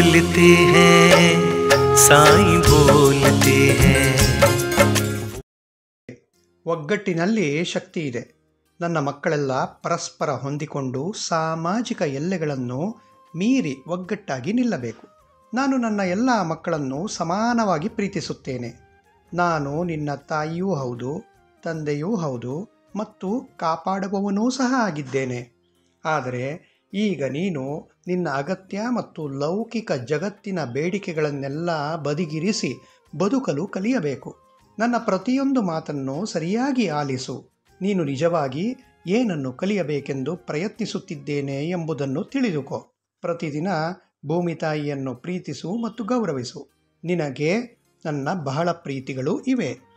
बोलते हैं साईं बोलते हैं ಒಗ್ಗಟ್ಟಿನಲ್ಲಿ ಶಕ್ತಿ ಇದೆ ನನ್ನ ಮಕ್ಕಳೆಲ್ಲ ಪರಸ್ಪರ ಹೊಂದಿಕೊಂಡು ಸಾಮಾಜಿಕ ಎಲ್ಲೆಗಳನ್ನು ಮೀರಿ ಒಗ್ಗಟ್ಟಾಗಿ ನಿಲ್ಲಬೇಕು ನಾನು ನನ್ನ ಎಲ್ಲ ಮಕ್ಕಳನ್ನು ಸಮಾನವಾಗಿ ಪ್ರೀತಿಸುತ್ತೇನೆ ನಾನು ನಿನ್ನ ತಾಯಿಯೂ ಹೌದು ತಂದೆಯೂ ಹೌದು ಮತ್ತು ಕಾಪಾಡುವವನೂ ಸಹ ಆಗಿದ್ದೇನೆ ಆದರೆ ಈಗ ನೀನು ನಿನ್ನ ಅಗತ್ಯ ಮತ್ತು ಲೌಕಿಕ ಜಗತ್ತಿನ ಬೇಡಿಕೆಗಳನ್ನೆಲ್ಲ ಬದಿಗಿರಿಸಿ ಬದುಕಲು ಕಲಿಯಬೇಕು ನನ್ನ ಪ್ರತಿಯೊಂದು ಮಾತನ್ನು ಸರಿಯಾಗಿ ಆಲಿಸು ನೀನು ನಿಜವಾಗಿ ಏನನ್ನು ಕಲಿಯಬೇಕೆಂದು ಪ್ರಯತ್ನಿಸುತ್ತಿದ್ದೇನೆ ಎಂಬುದನ್ನು ತಿಳಿದುಕೋ ಪ್ರತಿದಿನ ಭೂಮಿ ತಾಯಿಯನ್ನು ಪ್ರೀತಿಸು ಮತ್ತು ಗೌರವಿಸು ನಿನಗೆ ನನ್ನ ಬಹಳ ಪ್ರೀತಿಗಳು ಇವೆ